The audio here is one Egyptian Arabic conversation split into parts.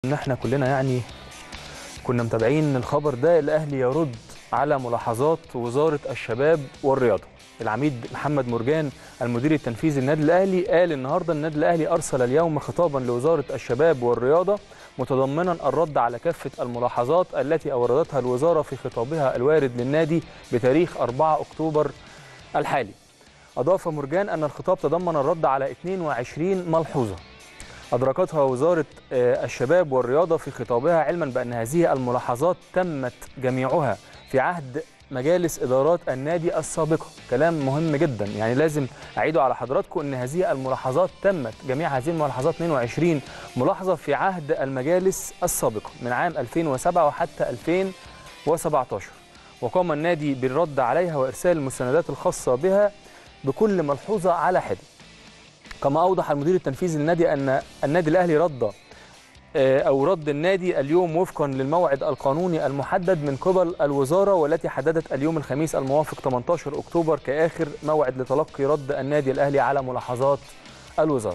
ان احنا كلنا يعني كنا متابعين الخبر ده الاهلي يرد على ملاحظات وزاره الشباب والرياضه العميد محمد مرجان المدير التنفيذي للنادي الاهلي قال النهارده النادي الاهلي ارسل اليوم خطابا لوزاره الشباب والرياضه متضمنا الرد على كافه الملاحظات التي اوردتها الوزاره في خطابها الوارد للنادي بتاريخ 4 اكتوبر الحالي اضاف مرجان ان الخطاب تضمن الرد على 22 ملحوظه أدركتها وزارة الشباب والرياضة في خطابها علما بأن هذه الملاحظات تمت جميعها في عهد مجالس إدارات النادي السابقة كلام مهم جدا يعني لازم أعيده على حضراتكم أن هذه الملاحظات تمت جميع هذه الملاحظات 22 ملاحظة في عهد المجالس السابقة من عام 2007 وحتى 2017 وقام النادي بالرد عليها وإرسال المستندات الخاصة بها بكل ملحوظة على حدة كما اوضح المدير التنفيذي للنادي ان النادي الاهلي رد او رد النادي اليوم وفقا للموعد القانوني المحدد من قبل الوزاره والتي حددت اليوم الخميس الموافق 18 اكتوبر كاخر موعد لتلقي رد النادي الاهلي على ملاحظات الوزاره.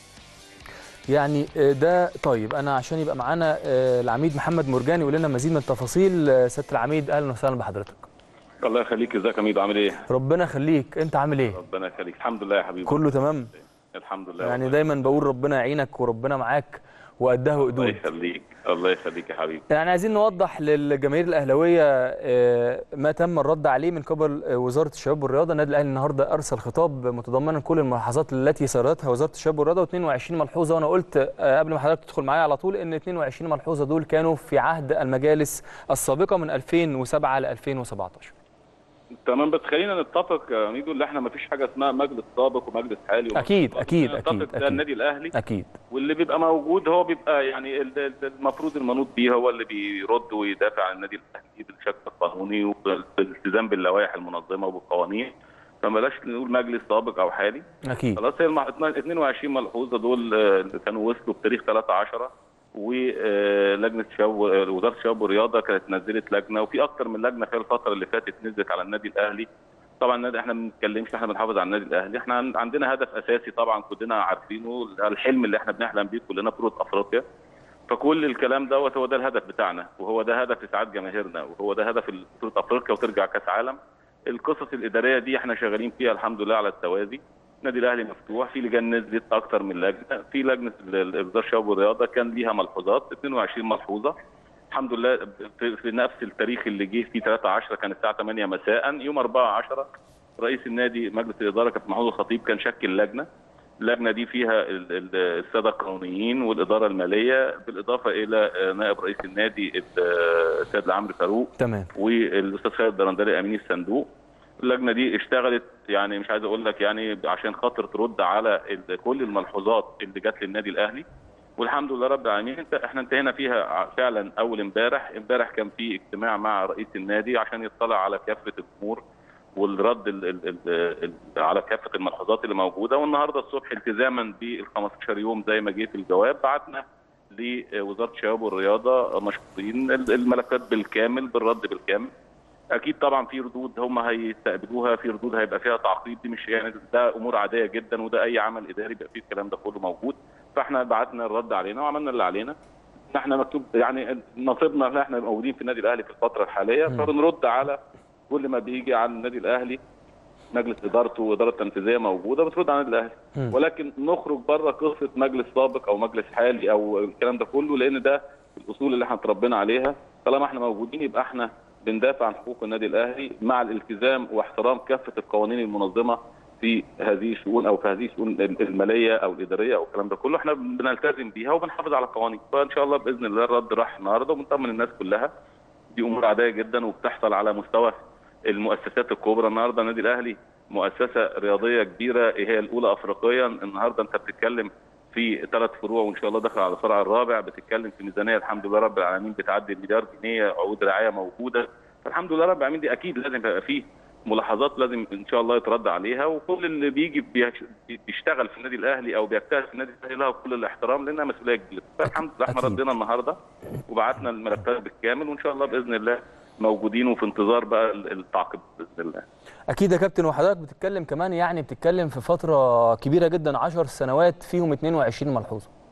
يعني ده طيب انا عشان يبقى معانا العميد محمد مرجان يقول لنا مزيد من التفاصيل سياده العميد اهلا وسهلا بحضرتك. الله يخليك ازيك يا ميدو عامل ايه؟ ربنا يخليك انت عامل ايه؟ ربنا يخليك الحمد لله يا حبيبي كله تمام؟ الحمد لله يعني دايما بقول ربنا يعينك وربنا معاك وقدها الله قدود يخليك الله يخليك يا حبيبي يعني عايزين نوضح للجماهير الاهلاويه ما تم الرد عليه من قبل وزاره الشباب والرياضه النادي الاهلي النهارده ارسل خطاب متضمنا كل الملاحظات التي سردتها وزاره الشباب والرياضه و22 ملحوظه وانا قلت قبل ما حضرتك تدخل معايا على طول ان 22 ملحوظه دول كانوا في عهد المجالس السابقه من 2007 ل 2017 تمام بس خلينا نتفق يا ميدو ان احنا ما فيش حاجه اسمها مجلس سابق ومجلس حالي ومجلس اكيد سابق. اكيد نتفق اكيد ده اكيد النادي الاهلي اكيد واللي بيبقى موجود هو بيبقى يعني ال- ال- المفروض المنوط بيه هو اللي بيرد ويدافع عن النادي الاهلي بالشكل القانوني وبالالتزام باللوائح المنظمه وبالقوانين فبلاش نقول مجلس سابق او حالي اكيد خلاص هي الم- 22 ملحوظه دول آه، اللي كانوا وصلوا بتاريخ 3 10 ولجنه شباب وزاره الشباب والرياضه كانت نزلت لجنه وفي اكتر من لجنه خلال الفتره اللي فاتت نزلت على النادي الاهلي طبعا النادي احنا ما بنتكلمش احنا بنحافظ على النادي الاهلي احنا عن- عندنا هدف اساسي طبعا كلنا عارفينه الحلم اللي احنا بنحلم بيه كلنا بطوله افريقيا فكل الكلام دوت هو ده الهدف بتاعنا وهو ده هدف اسعاد جماهيرنا وهو ده هدف بطوله افريقيا وترجع كاس عالم القصص الاداريه دي احنا شغالين فيها الحمد لله على التوازي النادي الاهلي مفتوح في لجان نزلت اكتر من لجنه في لجنه ال- ال- وزاره الشباب والرياضه كان ليها ملحوظات 22 ملحوظه الحمد لله في في نفس التاريخ اللي جه فيه 3 10 كان الساعه 8 مساء يوم 4 10 رئيس النادي مجلس الاداره كابتن محمود الخطيب كان شكل لجنه اللجنه دي فيها ال- ال- الساده القانونيين والاداره الماليه بالاضافه الى نائب رئيس النادي ال- السيد عمرو فاروق تمام والاستاذ خالد درندلي امين الصندوق اللجنه دي اشتغلت يعني مش عايز اقول لك يعني عشان خاطر ترد على ال- كل الملحوظات اللي جت للنادي الاهلي والحمد لله رب العالمين انت احنا انتهينا فيها ع- فعلا اول امبارح امبارح كان في اجتماع مع رئيس النادي عشان يطلع على كافه الامور والرد ال ال ال ال على كافه الملحوظات اللي موجوده والنهارده الصبح التزاما بال 15 يوم زي ما جه في الجواب بعتنا لوزاره الشباب والرياضه مشكورين ال- الملفات بالكامل بالرد بالكامل اكيد طبعا في ردود هم هيستقبلوها في ردود هيبقى فيها تعقيب دي مش يعني ده امور عاديه جدا وده اي عمل اداري بيبقى فيه الكلام ده كله موجود فاحنا بعتنا الرد علينا وعملنا اللي علينا احنا مكتوب يعني نصيبنا ان احنا موجودين في النادي الاهلي في الفتره الحاليه مم. فبنرد على كل ما بيجي عن النادي الاهلي مجلس ادارته واداره تنفيذيه موجوده بترد على النادي الاهلي مم. ولكن نخرج بره قصه مجلس سابق او مجلس حالي او الكلام ده كله لان ده الاصول اللي احنا اتربينا عليها طالما احنا موجودين يبقى احنا بندافع عن حقوق النادي الاهلي مع الالتزام واحترام كافه القوانين المنظمه في هذه الشؤون او في هذه الشؤون الماليه او الاداريه او الكلام ده كله احنا بنلتزم بيها وبنحافظ على القوانين فان شاء الله باذن الله الرد راح النهارده وبنطمن الناس كلها دي امور عاديه جدا وبتحصل على مستوى المؤسسات الكبرى النهارده النادي الاهلي مؤسسه رياضيه كبيره هي الاولى افريقيا النهارده انت بتتكلم في ثلاث فروع وان شاء الله داخل على الفرع الرابع بتتكلم في ميزانيه الحمد لله رب العالمين بتعدي المليار جنيه عقود رعايه موجوده فالحمد لله رب العالمين دي اكيد لازم يبقى فيه ملاحظات لازم ان شاء الله يترد عليها وكل اللي بيجي بيش- بيشتغل في النادي الاهلي او بيجتهد في النادي الاهلي له كل الاحترام لانها مسؤوليه كبيره فالحمد لله احنا أكيد. ردينا النهارده وبعتنا الملفات بالكامل وان شاء الله باذن الله موجودين وفي انتظار بقى التعقيب باذن الله اكيد يا كابتن وحضرتك بتتكلم كمان يعني بتتكلم في فتره كبيره جدا 10 سنوات فيهم 22 ملحوظه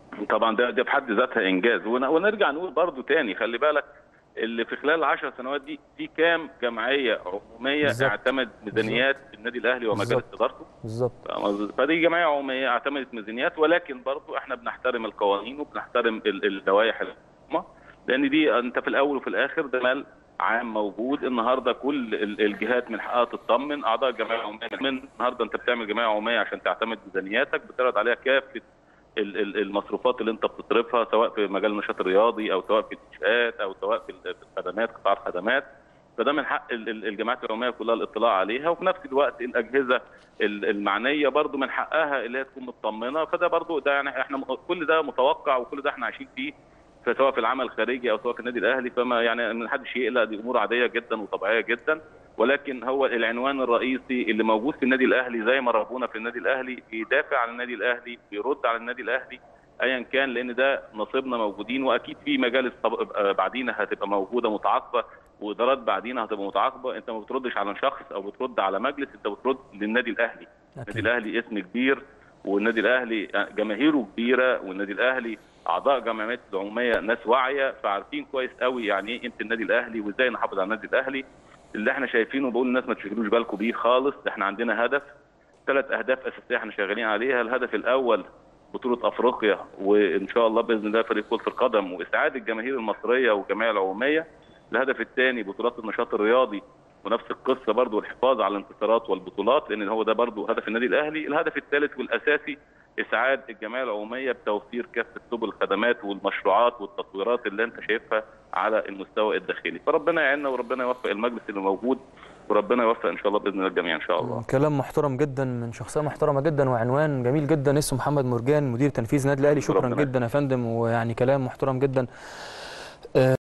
طبعا ده ده في حد ذاتها انجاز ون- ونرجع نقول برضو تاني خلي بالك اللي في خلال العشر سنوات دي في كام جمعيه عموميه بالظبط. اعتمد ميزانيات النادي الاهلي ومجالس بالظبط. ادارته بالظبط فاهم قصدي؟ فدي جمعيه عموميه اعتمدت ميزانيات ولكن برضو احنا بنحترم القوانين وبنحترم ال- اللوائح الحكومه لان دي انت في الاول وفي الاخر ده مال عام موجود النهارده كل ال- الجهات من حقها تطمن اعضاء الجمعيه العموميه من النهارده انت بتعمل جمعيه عموميه عشان تعتمد ميزانياتك بتعرض عليها كافه ال- ال- المصروفات اللي انت بتصرفها سواء في مجال النشاط الرياضي او سواء في الانشاءات او سواء في ال- في الخدمات قطاع الخدمات فده من حق ال- ال- الجماعات العموميه كلها الاطلاع عليها وفي نفس الوقت الاجهزه ال- المعنيه برضو من حقها اللي هي تكون مطمنه فده برضو ده يعني احنا م- كل ده متوقع وكل ده احنا عايشين فيه سواء في العمل الخارجي او سواء في النادي الاهلي فما يعني ما حدش يقلق دي امور عاديه جدا وطبيعيه جدا ولكن هو العنوان الرئيسي اللي موجود في النادي الاهلي زي ما ربونا في النادي الاهلي بيدافع عن النادي الاهلي بيرد على النادي الاهلي ايا كان لان ده نصيبنا موجودين واكيد في مجالس طب- بعدينا هتبقى موجوده متعاقبه وادارات بعدينا هتبقى متعاقبه انت ما بتردش على شخص او بترد على مجلس انت بترد للنادي الاهلي النادي اكيد الاهلي اسم كبير والنادي الاهلي جماهيره كبيره والنادي الاهلي اعضاء جمعيات العموميه ناس واعيه فعارفين كويس قوي يعني ايه قيمه النادي الاهلي وازاي نحافظ على النادي الاهلي اللي احنا شايفينه بقول للناس ما تشغلوش بالكم بيه خالص احنا عندنا هدف ثلاث اهداف اساسيه احنا شغالين عليها الهدف الاول بطوله افريقيا وان شاء الله باذن الله فريق كره القدم واسعاد الجماهير المصريه والجمعيه العموميه الهدف الثاني بطولات النشاط الرياضي ونفس القصه برضو الحفاظ على الانتصارات والبطولات لان هو ده برضو هدف النادي الاهلي الهدف الثالث والاساسي اسعاد الجمعيه العموميه بتوفير كافه سبل الخدمات والمشروعات والتطويرات اللي انت شايفها على المستوى الداخلي فربنا يعيننا وربنا يوفق المجلس اللي موجود وربنا يوفق ان شاء الله باذن الله الجميع ان شاء الله كلام محترم جدا من شخصيه محترمه جدا وعنوان جميل جدا اسمه محمد مرجان مدير تنفيذي النادي الاهلي شكرا ربنا جدا يا فندم ويعني كلام محترم جدا